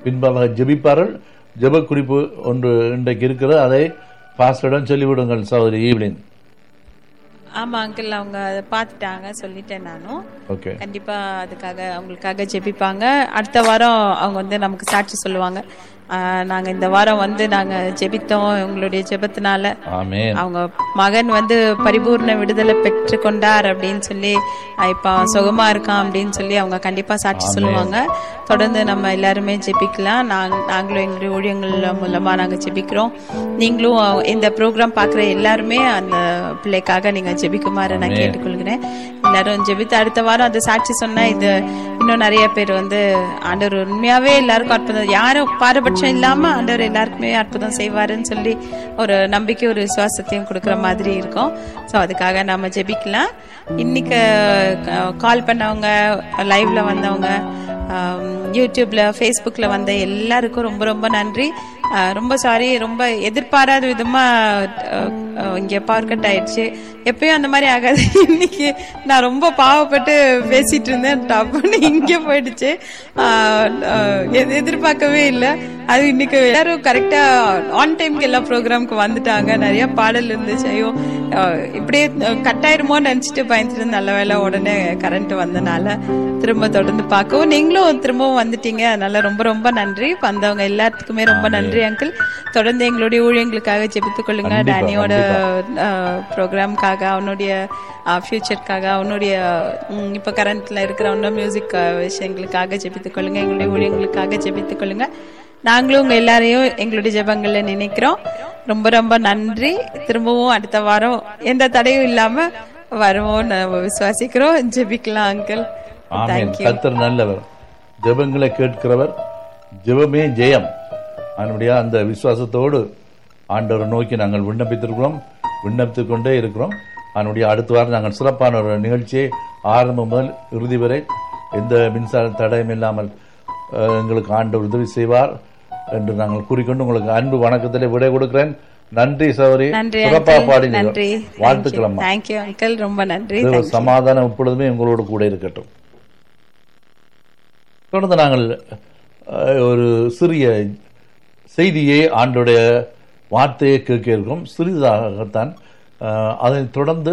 பின்பாக ஜெபிப்பார்கள் ஜெப குறிப்பு ஒன்று இன்றைக்கு இருக்கிறது அதை பாஸ்டரிடம் சொல்லிவிடுங்கள் சகோதரி ஈவ்லின் ஆமா அங்கிள் அவங்க அதை பார்த்துட்டாங்க சொல்லிட்டேன் நானும் ஓகே கண்டிப்பா அதுக்காக அவங்களுக்காக ஜெபிப்பாங்க அடுத்த வாரம் அவங்க வந்து நமக்கு சாட்சி சொல்லுவாங்க ஆஹ் நாங்க இந்த வாரம் வந்து நாங்க ஜெபித்தோம் உங்களுடைய ஜெபத்தினால ஆமென் அவங்க மகன் வந்து பரிபூர்ண விடுதலை பெற்று கொண்டார் அப்படின்னு சொல்லி அஹ் இப்ப அவன் சுகமா இருக்கான் அப்படின்னு சொல்லி அவங்க கண்டிப்பா சாட்சி சொல்லுவாங்க தொடர்ந்து நம்ம எல்லாருமே ஜெபிக்கலாம் நாங்க நாங்களும் எங்களுடைய ஊழியங்கள் மூலமா நாங்க ஜெபிக்கிறோம் நீங்களும் அஹ், இந்த ப்ரோக்ராம் பாக்குற எல்லாருமே அந்த பிள்ளைக்காக நீங்க ஜெபிக்குமாறு நான் கேட்டுக்கொள்கிறேன் எல்லாரும் ஜெபித்து அடுத்த வாரம் அந்த சாட்சி சொன்னா இது இன்னும் நிறைய பேர் வந்து ஆண்டவர் உண்மையாவே எல்லாருக்கும் அற்புதம் யாரும் பாரபட்சம் இல்லாம ஆண்டவர் எல்லாருக்குமே அற்புதம் செய்வாருன்னு சொல்லி ஒரு நம்பிக்கை ஒரு விசுவாசத்தையும் கொடுக்குற மாதிரி இருக்கும் ஸோ அதுக்காக நாம ஜெபிக்கலாம் இன்னைக்கு கால் பண்ணவங்க லைவ்ல வந்தவங்க ஆம், யூடியூப்ல ஃபேஸ்புக்ல வந்த எல்லாருக்கும் ரொம்ப ரொம்ப நன்றி ஆஹ், ரொம்ப சாரி ரொம்ப எதிர்பாராத விதமா ஆஹ், ஆஹ், இங்க பவர் கட் ஆயிடுச்சு எப்பயும் அந்த மாதிரி ஆகாது இன்னைக்கு நான் ரொம்ப பாவப்பட்டு பேசிட்டு இருந்தேன் டப்புன்னு இங்க போயிடுச்சு ஆஹ், ஆஹ், எது- எதிர்பார்க்கவே இல்லை அது இன்னைக்கு எல்லாரும் கரெக்டா ஆன் டைம்க்கு எல்லா ப்ரோக்ராம்க்கு வந்துட்டாங்க நிறைய பாடல் இருந்துச்சு ஐயோ ஆஹ், இப்படியே கட் ஆயிருமோன்னு நினைச்சிட்டு பயந்துட்டு இருந்தேன். நல்ல வேளை உடனே கரண்ட் வந்தனால திரும்ப தொடர்ந்து பார்க்கவும் நீங்களும் திரும்பவும் வந்துட்டீங்க அதனால ரொம்ப ரொம்ப நன்றி வந்தவங்க எல்லாத்துக்குமே ரொம்ப நன்றி அங்கிள் தொடர்ந்து எங்களுடைய ஊழியங்களுக்காக ஜெபித்துக் கொள்ளுங்க கண்டிப்பா, டேனியோட ப்ரோக்ராம்காக அவனுடைய ஃபியூச்சருக்காக அவனுடைய ம், இப்ப கரண்ட்ல இருக்கிற இன்னும் மியூசிக் விஷயங்களுக்காக ஜெபித்துக் கொள்ளுங்க எங்களுடைய ஊழியங்களுக்காக ஜெபித்துக் கொள்ளுங்க நாங்களும் உங்க எல்லாரையும் எங்களுடைய ஜெபங்கள்ல நினைக்கிறோம் ரொம்ப ரொம்ப நன்றி திரும்பவும் அடுத்த வாரம் எந்த தடையும் இல்லாம வருவோம் நம்ம விசுவாசிக்கிறோம் ஜெபிக்கலாம் அங்கிள் ஆமென் தேங்க்யூ கர்த்தர் நல்லவர் ஜெபங்களை கேட்கிறவர் ஜெபமே ஜெயம் அதனுடைய அந்த விசுவாசத்தோடு ஆண்டவரை நோக்கி நாங்கள் விண்ணப்பித்திருக்கிறோம் விண்ணப்பித்துக் கொண்டே இருக்கிறோம் அதனுடைய அடுத்த வாரம் நாங்கள் சிறப்பான ஒரு நிகழ்ச்சியை ஆரம்பம் முதல் இறுதி வரை எந்த மின்சார தடையும் இல்லாமல் அஹ், எங்களுக்கு ஆண்டவர் உதவி செய்வார் என்று நாங்கள் கூறிக்கொண்டு உங்களுக்கு அன்பு வணக்கத்திலே விடை கொடுக்கிறேன் நன்றி சௌரி நன்றி சிறப்பாக uncle. பாடினீர்கள் நன்றி வாழ்த்துக்கள் அம்மா தேங்க்யூ அங்கிள் ரொம்ப நன்றி தேவ Thank you. சமாதானம் எப்பொழுதுமே உங்களோடு கூட இருக்கட்டும் தொடர்ந்து நாங்கள் அஹ், ஒரு சிறிய செய்தியை ஆண்டுடைய வார்த்தையை கேட்க இருக்கோம் சிறிதாகத்தான் அஹ், அதைத் தொடர்ந்து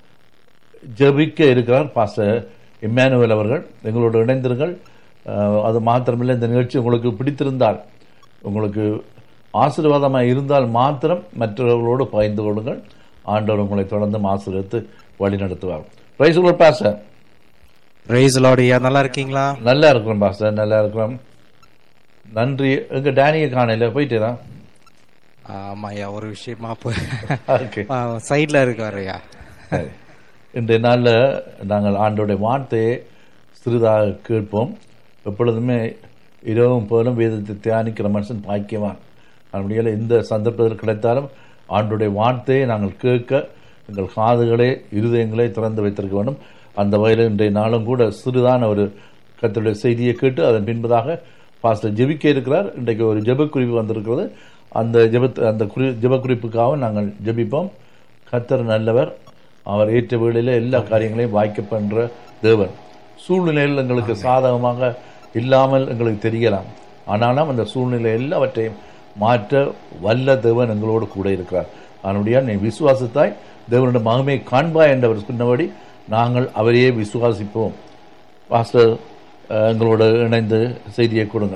ஜெபிக்க இருக்கிறார் பாஸ்டர் இம்மானுவேல் அவர்கள் எங்களோடு இணைந்திருங்கள் அஹ், அது மாத்திரமில்லை இந்த நிகழ்ச்சி உங்களுக்கு பிடித்திருந்தால் உங்களுக்கு ஆசீர்வாதமாக இருந்தால் மாத்திரம் மற்றவர்களோடு பகிர்ந்து கொள்ளுங்கள் ஆண்டவர் உங்களை தொடர்ந்து ஆசீர்வதித்து வழி நடத்துவார் பிரைஸ் பாஸ்டர் பிரைஸ் லார்டியா நல்லா இருக்கீங்களா நல்லா இருக்கிறோம் பாஸ்டர் நல்லா இருக்கிறோம் நன்றி எங்க டேனியை காணையில போயிட்டேனா ஆமாய்யா ஒரு விஷயமா போய் ஓகே சைட்ல இருக்காருயா சரி. இன்றைய நாளில் நாங்கள் ஆண்டோடைய வார்த்தையை சிறிதாக கேட்போம் எப்பொழுதுமே இரவும் போலும் வேதத்தை தியானிக்கிற மனுஷன் பாக்கியவான் நம்முடைய எந்த சந்தர்ப்பத்தில் கிடைத்தாலும் ஆண்டுடைய வார்த்தையை நாங்கள் கேட்க எங்கள் காதுகளே இருதயங்களை திறந்து வைத்திருக்க வேண்டும் அந்த வகையில் இன்றைய நாளும் கூட சிறிதான ஒரு கத்தருடைய செய்தியை கேட்டு அதன் பின்பதாக பாஸ்டர் ஜெபிக்க இருக்கிறார் இன்றைக்கு ஒரு ஜெப குறிப்பு வந்திருக்கிறது அந்த ஜெப அந்த குறி ஜெப குறிப்புக்காக நாங்கள் ஜெபிப்போம் கத்தர் நல்லவர் அவர் ஏற்ற வேளையில எல்லா காரியங்களையும் வாய்க்க பண்ற தேவன் சூழ்நிலையில் எங்களுக்கு சாதகமாக இல்லாமல் எங்களுக்கு தெரியலாம் ஆனாலும் அந்த சூழ்நிலை எல்லாவற்றையும் மாற்ற வல்ல தேவன் எங்களோடு கூட இருக்கிறார் அதனுடைய நீ விசுவாசத்தாய் தேவனுடைய மகிமை காண்பாய் என்றவர் சொன்னபடி நாங்கள் அவரையே விசுவாசிப்போம் பாஸ்டர் அஹ், எங்களோடு இணைந்து செய்தியை கொடுங்க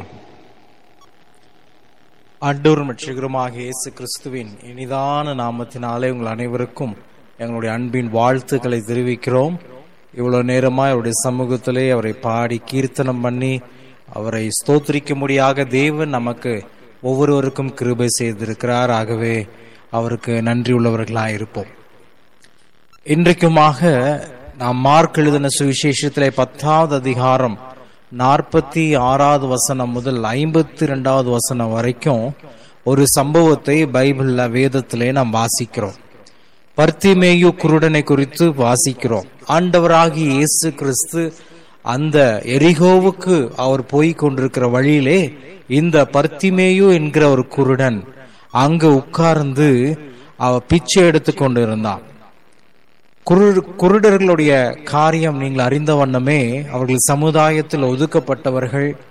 ஆண்டவர் மட்சிகரமாக இயேசு கிறிஸ்துவின் இனிதான நாமத்தினாலே உங்கள் அனைவருக்கும் எங்களுடைய அன்பின் வாழ்த்துக்களை தெரிவிக்கிறோம் இவ்வளவு நேரமா அவருடைய சமூகத்திலே அவரை பாடி கீர்த்தனம் பண்ணி அவரை ஸ்தோத்திரிக்கும்படியாக தேவன் நமக்கு ஒவ்வொருவருக்கும் கிருபை செய்திருக்கிறார் ஆகவே அவருக்கு நன்றி உள்ளவர்களாக இருப்போம் இன்றைக்குமாக நாம் மார்க் எழுதின சுவிசேஷத்திலே பத்தாவது அதிகாரம் நாற்பத்தி ஆறாவது வசனம் முதல் ஐம்பத்தி ரெண்டாவது வசனம் வரைக்கும் ஒரு சம்பவத்தை பைபிள்ல வேதத்திலே நாம் வாசிக்கிறோம் பர்த்திமேயு குருடனை குறித்து வாசிக்கிறோம் ஆண்டவராகி இயேசு கிறிஸ்து அந்த எரிகோவுக்கு அவர் போய் கொண்டிருக்கிற வழியிலே இந்த பர்த்திமேயு என்கிற ஒரு குருடன் அங்கு உட்கார்ந்து அவ பிச்சை எடுத்து கொண்டிருந்தான் குரு குருடர்களுடைய காரியம் நீங்கள் அறிந்த வண்ணமே அவர்கள் சமுதாயத்தில் ஒதுக்கப்பட்டவர்கள்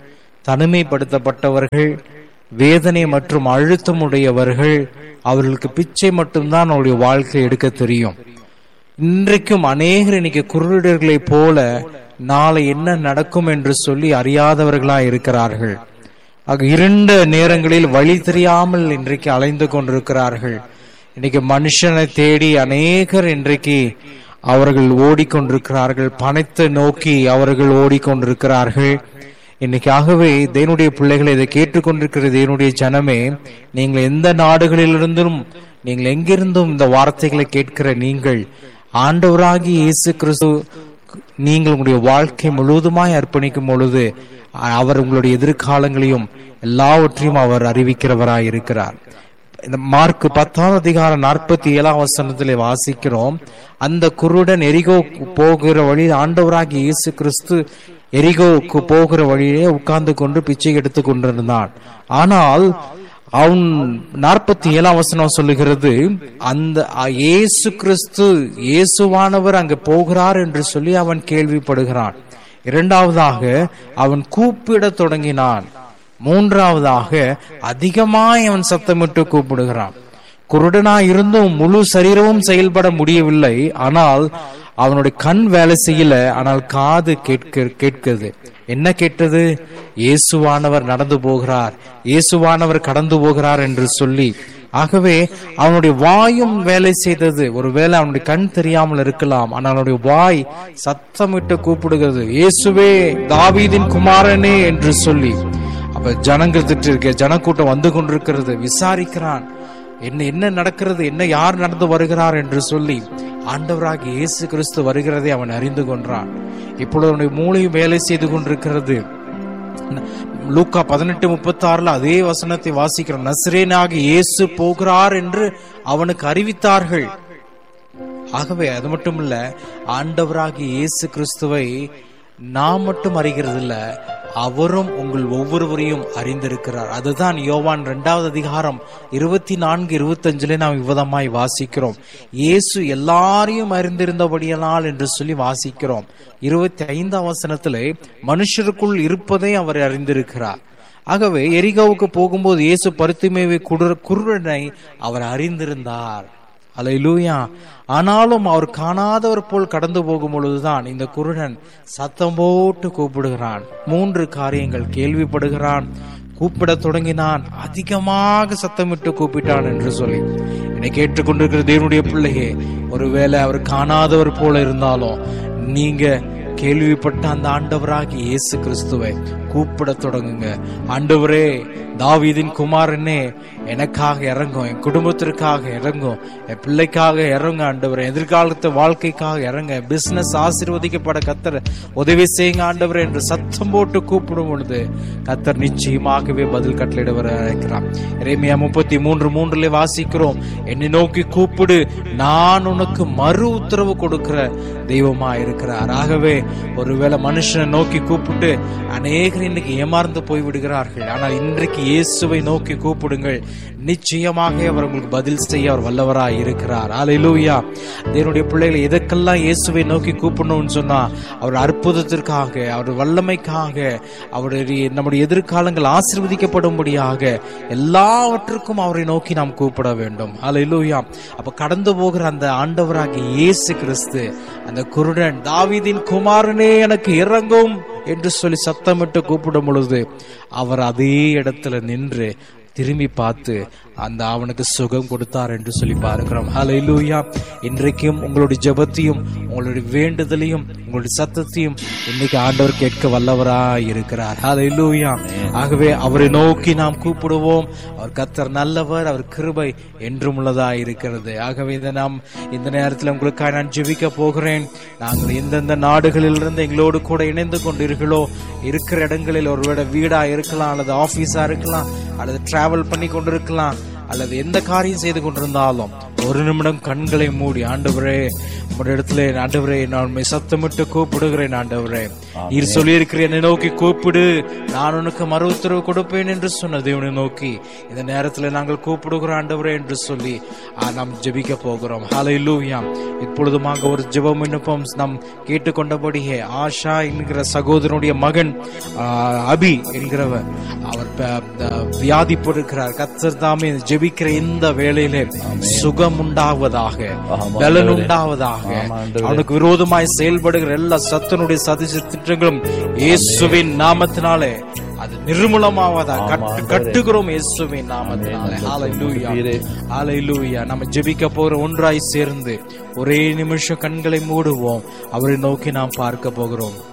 தனிமைப்படுத்தப்பட்டவர்கள் வேதனை மற்றும் அழுத்தம் உடையவர்கள் அவர்களுக்கு பிச்சை மட்டும்தான் அவருடைய வாழ்க்கை எடுக்க தெரியும் இன்றைக்கும் அநேகர் இன்னைக்கு குருடர்களைப் போல நாளை என்ன நடக்கும் என்று சொல்லி அறியாதவர்களா இருக்கிறார்கள் ஆக இரண்டு நேரங்களில் வழி தெரியாமல் இன்றைக்கு அலைந்து கொண்டிருக்கிறார்கள் இன்னைக்கு மனுஷனை தேடி அநேகர் இன்றைக்கு அவர்கள் ஓடிக்கொண்டிருக்கிறார்கள் பணத்தை நோக்கி அவர்கள் ஓடிக்கொண்டிருக்கிறார்கள் இன்னைக்காகவே தேவனுடைய பிள்ளைகளை இதை கேட்டுக்கொண்டிருக்கிற தேவனுடைய ஜனமே நீங்கள் எந்த நாடுகளிலிருந்தும் நீங்கள் எங்கிருந்தும் இந்த வார்த்தைகளை கேட்கிற நீங்கள் ஆண்டவராகி இயேசு கிறிஸ்து நீங்கள் உங்களுடைய வாழ்க்கை முழுவதுமாய் அர்ப்பணிக்கும் பொழுது அவர் உங்களுடைய எதிர்காலங்களையும் எல்லாவற்றையும் அவர் அறிவிக்கிறவராய் இருக்கிறார் இந்த மார்க் பத்தாவது அதிகாரம் நாற்பத்தி ஏழாம் வசனத்திலே வாசிக்கிறோம் அந்த குருடன் எரிகோ போகிற வழி ஆண்டவராகி இயேசு கிறிஸ்து எரிகோவுக்கு போகிற வழியிலே உட்கார்ந்து கொண்டு பிச்சை எடுத்துக் கொண்டிருந்தான் ஆனால் அவன் நாற்பத்தி ஏழாம் வசனம் சொல்லுகிறது அந்த இயேசு கிறிஸ்து இயேசுவானவர் அங்கு போகிறார் என்று சொல்லி அவன் கேள்விப்படுகிறான் இரண்டாவதாக அவன் கூப்பிட தொடங்கினான் மூன்றாவதாக அதிகமாய் அவன் சத்தமிட்டு கூப்பிடுகிறான் குருடனா இருந்தும் முழு சரீரமும் செயல்பட முடியவில்லை ஆனால் அவனுடைய கண் வேலை செய்யல ஆனால் காது கேட்க கேட்குது என்ன கேட்டது இயேசுவானவர் நடந்து போகிறார் இயேசுவானவர் கடந்து போகிறார் என்று சொல்லி ஆகவே அவனுடைய வாயும் வேலை செய்தது ஒருவேளை அவனுடைய கண் தெரியாமல் இருக்கலாம் ஆனால் அவனுடைய வாய் சத்தமிட்டு கூப்பிடுகிறது இயேசுவே தாவீதின் குமாரனே என்று சொல்லி அப்ப ஜனங்கள் திட்டு இருக்க ஜனக்கூட்டம் வந்து கொண்டிருக்கிறது விசாரிக்கிறான் என்ன என்ன நடக்கிறது என்ன யார் நடந்து வருகிறார் என்று சொல்லி ஆண்டவராக இயேசு கிறிஸ்து வருகிறதை அவன் அறிந்து கொண்டான் இப்பொழுது அவனுடைய மூளையும் வேலை செய்து கொண்டிருக்கிறது லூக்கா பதினெட்டு முப்பத்தி ஆறுல அதே வசனத்தை வாசிக்கிறோம் நசிரேனாக இயேசு போகிறார் என்று அவனுக்கு அறிவித்தார்கள் ஆகவே அது மட்டும் இல்ல ஆண்டவராகிய இயேசு கிறிஸ்துவை நாம் மட்டும் அறிகிறது இல்ல அவரும் உங்கள் ஒவ்வொருவரையும் அறிந்திருக்கிறார் அதுதான் யோவான் இரண்டாவது அதிகாரம் இருபத்தி நான்கு இருபத்தி அஞ்சுல நாம் விவதமாய் வாசிக்கிறோம் இயேசு எல்லாரையும் அறிந்திருந்தபடியால் என்று சொல்லி வாசிக்கிறோம் இருபத்தி ஐந்தாம் வசனத்திலே மனுஷருக்குள் இருப்பதை அவர் அறிந்திருக்கிறார் ஆகவே எரிகாவுக்கு போகும்போது இயேசு பருத்திமேவை குருடனை அவர் அறிந்திருந்தார் அலையிலூயா ஆனாலும் அவர் காணாதவர் போல் கடந்து போகும் பொழுதுதான் இந்த குருடன் சத்தம் போட்டு கூப்பிடுகிறான் மூன்று காரியங்கள் கேள்விப்படுகிறான் கூப்பிடத் தொடங்கினான் அதிகமாக சத்தமிட்டு கூப்பிட்டான் என்று சொல்லி என்னை கேட்டுக்கொண்டிருக்கிற தேவனுடைய பிள்ளையே ஒருவேளை அவர் காணாதவர் போல இருந்தாலும் நீங்க கேள்விப்பட்ட அந்த ஆண்டவராகி இயேசு கிறிஸ்துவை கூப்பிட தொடங்குங்க ஆண்டவரே தாவீதின் குமாரனே எனக்காக இறங்கும் என் குடும்பத்திற்காக இறங்கும் என் பிள்ளைக்காக இறங்க ஆண்டவரே எதிர்காலத்து வாழ்க்கைக்காக இறங்க பிசினஸ் ஆசீர்வதிக்கப்பட கத்தர் உதவி செய்யுங்க ஆண்டவர் என்று சத்தம் போட்டு கூப்பிடும் பொழுது கத்தர் நிச்சயமாகவே பதில் கட்டளையிட இருக்கிறான் இறைமையா முப்பத்தி மூன்று மூன்றுல வாசிக்கிறோம் என்னை நோக்கி கூப்பிடு நான் உனக்கு மறு உத்தரவு கொடுக்கிற தெய்வமா இருக்கிறார் ஆகவே ஒருவேளை மனுஷனை நோக்கி கூப்பிட்டு அநேகர் இன்னைக்கு ஏமாந்து போய் விடுகிறார்கள் ஆனால் இன்றைக்கு இயேசுவை நோக்கி கூப்பிடுங்கள் நிச்சயமாக அவர் உங்களுக்கு பதில் செய்ய அவர் வல்லவராய் இருக்கிறார் அலையிலூயா தேவனுடைய பிள்ளைகளை எதற்கெல்லாம் இயேசுவை நோக்கி கூப்பிடணும்னு சொன்னா அவர் அற்புதத்திற்காக அவர் வல்லமைக்காக அவருடைய நம்முடைய எதிர்காலங்கள் ஆசிர்வதிக்கப்படும்படியாக எல்லாவற்றுக்கும் அவரை நோக்கி நாம் கூப்பிட வேண்டும் அலையிலூயா அப்ப கடந்து போகிற அந்த ஆண்டவராகிய இயேசு கிறிஸ்து அந்த குருடன் தாவீதின் குமாரனே எனக்கு இறங்கும் என்று சொல்லி சத்தமிட்டு கூப்பிடும் பொழுது அவர் அதே இடத்துல நின்று திரும்பி பார்த்து அந்த அவனுக்கு சுகம் கொடுத்தார் என்று சொல்லி பார்க்கிறோம் ஹalleluya இன்றைக்கும் உங்களுடைய ஜெபத்தையும் உங்களுடைய வேண்டுதலையும் உங்களுடைய சத்தத்தையும் இன்னைக்கு ஆண்டவர் கேட்க வல்லவராய் இருக்கிறார் ஹalleluya ஆகவே அவரை நோக்கி நாம் கூப்பிடுவோம் அவர் கத்தர் நல்லவர் அவர் கிருபை என்றும் உள்ளதாய் இருக்கிறது ஆகவே இதை நாம் இந்த நேரத்தில் உங்களுக்காக நான் ஜெபிக்க போகிறேன் நாங்கள் எந்தெந்த நாடுகளில் இருந்து எங்களோடு கூட இணைந்து கொண்டீர்களோ இருக்கிற இடங்களில் ஒருவேளை வீடா இருக்கலாம் அல்லது ஆபீஸா இருக்கலாம் அல்லது டிராவல் பண்ணி கொண்டிருக்கலாம் அல்லது எந்த காரியம் செய்து கொண்டிருந்தாலும் ஒரு நிமிடம் கண்களை மூடி ஆண்டவரே உங்களுடைய இடத்துல ஆண்டவரே நான் உம்மை சத்தமிட்டு கூப்பிடுகிறேன் ஆண்டவரே நீர் சொல்லியிருக்கிறேன் என்னை நோக்கி கூப்பிடு நான் உனக்கு மறு உத்தரவு கொடுப்பேன் என்று சொன்ன தேவனை நோக்கி இந்த நேரத்துல நாங்கள் கூப்பிடுகிறோம் ஆண்டவரே என்று சொல்லி ஆ, நாம் ஜெபிக்க போகிறோம் ஹalleluya இப்பொழுதுமாக ஒரு ஜெபம் விண்ணப்பம் நாம் கேட்டுக்கொண்டபடியே ஆஷா என்கிற சகோதரனுடைய மகன் ஆ, அபி என்கிறவர் அவர் ப- ப- வியாதிப்பட்டிருக்கிறார் கத்தர் தாமே ஜெபிக்கிற இந்த வேளையிலே சுகம் உண்டாவதாக ஆமாம், பலன் ஆண்டவரே. உண்டாவதாக ஆமாம், ஆண்டவரே. அவனுக்கு விரோதமாய் செயல்படுகிற எல்லா சத்தனுடைய சதிச திட்டங்களும் இயேசுவின் நாமத்தினாலே அது நிர்மூலமாவதா ஆமாம், கட்டு ஆண்டவரே. கட்டுகிறோம் இயேசுவின் நாமத்தினாலே ஆமென். ஹalleluya உமது ஹalleluya நம்ம ஜெபிக்க போற ஒன்றாய் சேர்ந்து ஒரே நிமிஷம் கண்களை மூடுவோம் அவரை நோக்கி நாம் பார்க்க போகிறோம்